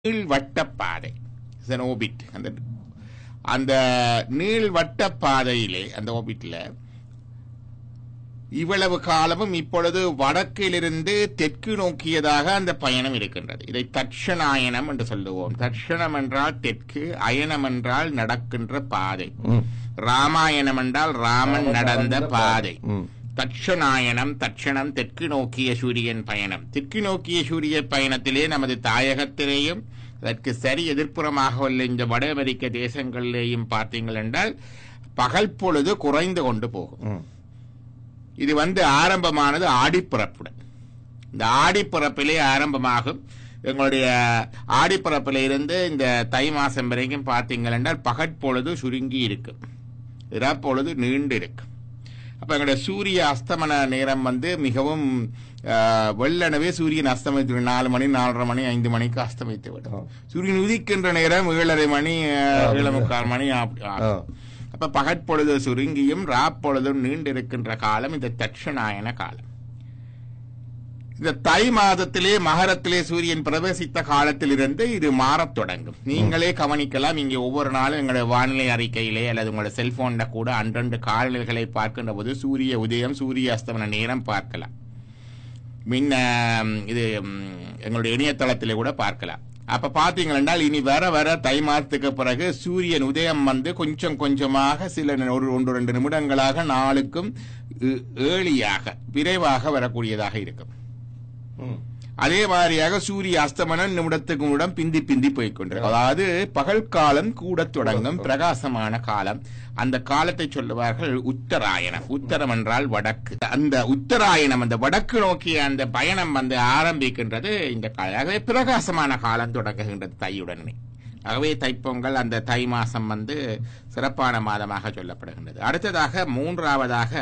நீள்வட்ட பாதை ஓபிட் அந்த அந்த நீள்வட்ட பாதையிலே அந்த ஓபிட்ல இவ்வளவு காலமும் இப்பொழுது வடக்கிலிருந்து தெற்கு நோக்கியதாக அந்த பயணம் இருக்கின்றது இதை தட்சணாயனம் என்று சொல்லுவோம் தட்சணம் என்றால் தெற்கு அயனம் என்றால் நடக்கின்ற பாதை ம். ராமாயணம் என்றால் ராமன் நடந்த பாதை ம். தட்சணாயனம் தட்சணம் தெற்கு நோக்கிய சூரியன் பயணம் தெற்கு நோக்கிய சூரிய பயணத்திலே நமது தாயகத்திலேயும் அதற்கு சரி எதிர்ப்புறமாக உள்ள இந்த வட அமெரிக்க தேசங்களிலேயும் பார்த்தீங்கள் என்றால் பகல் பொழுது குறைந்து கொண்டு போகும் ம். இது வந்து ஆரம்பமானது ஆடிப்பிறப்புடன் இந்த ஆடிப்பிறப்பிலே ஆரம்பமாகும் எங்களுடைய ஆடிப்பிறப்பில இருந்து இந்த தை மாசம் வரைக்கும் பார்த்தீங்கள் என்றால் பகற்பொழுது சுருங்கி இருக்கும் இரப்பொழுது நீண்டு இருக்கும் அப்ப எங்களுடைய சூரிய அஸ்தமன நேரம் வந்து மிகவும் ஆஹ், வெள்ளனவே சூரியன் அஸ்தமித்து நாலு மணி நாலரை மணி ஐந்து மணிக்கு அஸ்தமித்து விடும் ஆ. சூரியன் உதிக்கின்ற நேரம் ஏழரை மணி ஆஹ், ஏழே முக்கால் மணி அப்படி ஆ. ஆகும். அப்ப பகற்பொழுது சுருங்கியும் ராப்பொழுதும் நீண்டிருக்கின்ற காலம் இந்த தட்சணாயன காலம் இந்த தை மாதத்திலே மகரத்திலே சூரியன் பிரவேசித்த காலத்திலிருந்து இது மாறத் தொடங்கும் நீங்களே கவனிக்கலாம் இங்கே ஒவ்வொரு நாளும் எங்களுடைய வானிலை அறிக்கையிலே அல்லது உங்களுடைய செல்போன்ல கூட அன்றண்டு காலநிலைகளை பார்க்கின்ற போது சூரிய உதயம் சூரிய அஸ்தமன நேரம் பார்க்கலாம் மின்ன ம், இது ம், எங்களுடைய இணையதளத்திலே கூட பார்க்கலாம் அப்ப பாத்தீங்கன்னா இனி வர வர தை மாதத்துக்கு பிறகு சூரியன் உதயம் வந்து கொஞ்சம் கொஞ்சமாக சில நி- ஒரு ஒன்று ரெண்டு நிமிடங்களாக நாளுக்கும் ஏ- ஏழியாக விரைவாக வரக்கூடியதாக இருக்கும் ம். அதே மாதிரியாக சூரிய அஸ்தமனம் நிமிடத்துக்கு நிமிடம் பிந்தி பிந்தி போய்க்கொண்டிருக்கும் அதாவது பகல் காலம் கூட தொடங்கும் பிரகாசமான காலம் அந்த காலத்தை சொல்லுவார்கள் உத்தராயணம் உத்தரம் என்றால் வடக்கு அந்த உத்தராயணம் அந்த வடக்கு நோக்கிய அந்த பயணம் வந்து ஆரம்பிக்கின்றது இந்த காலம் ஆகவே பிரகாசமான காலம் தொடங்குகின்றது தையுடனே ஆகவே தைப்பொங்கல் அந்த தை மாசம் வந்து சிறப்பான மாதமாக சொல்லப்படுகின்றது அடுத்ததாக மூன்றாவதாக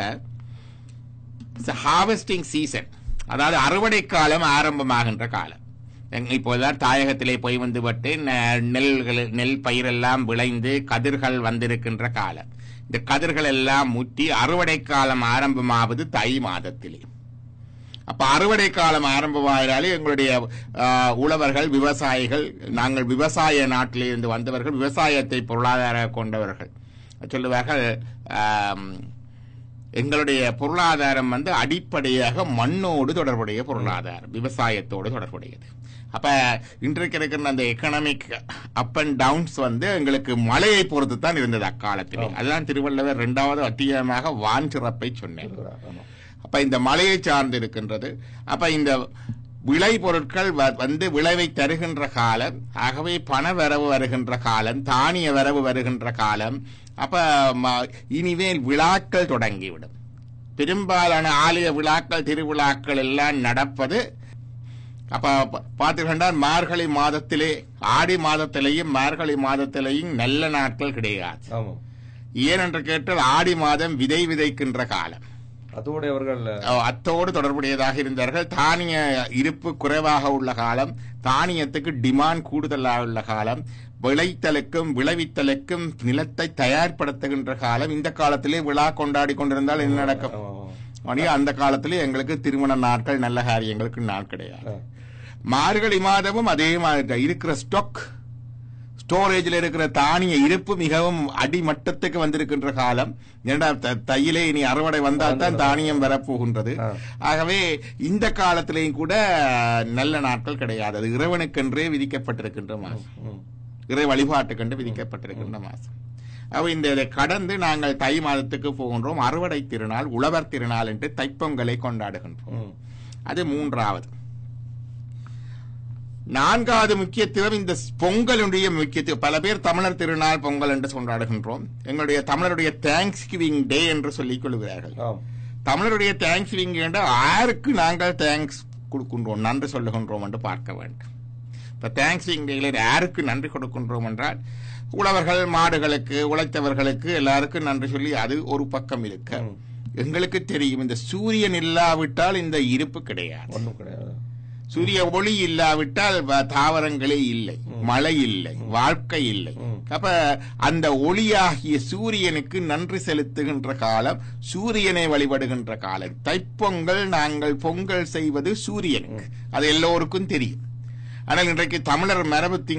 ஹார்வெஸ்டிங் சீசன் அதாவது அறுவடை காலம் ஆரம்பமாகின்ற காலம் எங்க- இப்போதான் தாயகத்திலே போய் வந்து விட்டு நெ- நெல்கள் நெல் பயிரெல்லாம் விளைந்து கதிர்கள் வந்திருக்கின்ற காலம் இந்த கதிர்கள் எல்லாம் முற்றி அறுவடை காலம் ஆரம்பமாவது தை மாதத்திலே அப்ப அறுவடை காலம் ஆரம்பமாகிறாலே எங்களுடைய ஆ, உழவர்கள் விவசாயிகள் நாங்கள் விவசாய நாட்டிலிருந்து வந்தவர்கள் விவசாயத்தை பொருளாதார கொண்டவர்கள் சொல்லுவார்கள் ஆம், எங்களுடைய பொருளாதாரம் வந்து அடிப்படையாக மண்ணோடு தொடர்புடைய பொருளாதாரம் விவசாயத்தோடு தொடர்புடையது அப்ப இன்றைக்கு இருக்கிற அந்த எக்கனாமிக் அப் அண்ட் டவுன்ஸ் வந்து எங்களுக்கு மழையை பொறுத்து தான் இருந்தது அக்காலத்தில் அதுதான் திருவள்ளுவர் இரண்டாவது அத்தியாயமாக வான் சிறப்பை சொன்னேன் ஆமா. அப்ப இந்த மலையை சார்ந்து இருக்கின்றது அப்ப இந்த விளை பொருட்கள் வ- வந்து விளைவை தருகின்ற காலம் ஆகவே பண வரவு வருகின்ற காலம் தானிய வரவு வருகின்ற காலம் அப்ப ம- இனிமேல் விழாக்கள் தொடங்கிவிடும் பெரும்பாலான ஆலய விழாக்கள் திருவிழாக்கள் எல்லாம் நடப்பது அப்ப ப- பார்த்துக்கொண்டால் மார்கழி மாதத்திலே ஆடி மாதத்திலேயும் மார்கழி மாதத்திலேயும் நல்ல நாட்கள் கிடையாது ஆமா ஏனென்று கேட்டால் ஆடி மாதம் விதை விதைக்கின்ற காலம் அதோடு அவர்கள் அஹ் அத்தோடு தொடர்புடையதாக இருந்தார்கள் தானிய இருப்பு குறைவாக உள்ள காலம் தானியத்துக்கு டிமாண்ட் கூடுதலாக உள்ள காலம் விளைத்தலுக்கும் விளைவித்தலுக்கும் நிலத்தை தயார்படுத்துகின்ற காலம் இந்த காலத்திலே விழா கொண்டாடி கொண்டிருந்தால் என்ன நடக்கும் ஆமா, ஆமா. மணி அந்த காலத்திலே எங்களுக்கு திருமண நாட்கள் நல்ல காரியங்களுக்கு நாள் கிடையாது ஆ. மார்கழி மாதமும் அதே மாதிரி தான். இருக்கிற ஸ்டாக் ஸ்டோரேஜில் இருக்கிற தானிய இருப்பு மிகவும் அடிமட்டத்துக்கு வந்திருக்கின்ற காலம் ஏண்டா த- தையிலே இனி அறுவடை வந்தால் தான் தானியம் வரப்போகின்றது ஆ. ஆகவே இந்த காலத்திலேயும் கூட நல்ல நாட்கள் கிடையாது அது இறைவனுக்கென்றே விதிக்கப்பட்டிருக்கின்ற மாசம் ம். இறை வழிபாட்டுக்கென்று விதிக்கப்பட்டிருக்கின்ற மாசம் அப்ப இந்த இதை கடந்து நாங்கள் தை மாதத்துக்கு போகின்றோம் அறுவடை திருநாள் உழவர் திருநாள் என்று தைப்பொங்கலை கொண்டாடுகின்றோம் ம். அது மூன்றாவது நான்காவது முக்கியத்துவம் இந்த பொங்கலுடைய முக்கியத்துவம் பல பேர் தமிழர் திருநாள் பொங்கல் என்று கொண்டாடுகின்றோம் எங்களுடைய தமிழருடைய தேங்க்ஸ் கிவிங் டே என்று சொல்லிக் கொள்கிறார்கள் ஆம். தமிழருடைய தேங்க்ஸ் கிவிங் என்றால் யாருக்கு நாங்கள் தேங்க்ஸ் கொடுக்கின்றோம் நன்றி சொல்லுகின்றோம் என்று பார்க்க வேண்டும் இப்ப தேங்க்ஸ் கிவிங் டேல யாருக்கு நன்றி கொடுக்கின்றோம் என்றால் உழவர்கள் மாடுகளுக்கு உழைத்தவர்களுக்கு எல்லாருக்கும் நன்றி சொல்லி அது ஒரு பக்கம் இருக்க ம். எங்களுக்கு தெரியும் இந்த சூரியன் இல்லாவிட்டால் இந்த இருப்பு கிடையாது ஒண்ணும் கிடையாது சூரிய ஒளி இல்லாவிட்டால் வ- தாவரங்களே இல்லை மழை இல்லை வாழ்க்கை இல்லை ம். அப்ப அந்த ஒளியாகிய சூரியனுக்கு நன்றி செலுத்துகின்ற காலம் சூரியனை வழிபடுகின்ற காலம் தைப்பொங்கல் நாங்கள் பொங்கல் செய்வது சூரியனுக்கு அது எல்லோருக்கும் தெரியும் ஆனால் இன்றைக்கு தமிழர் மரபு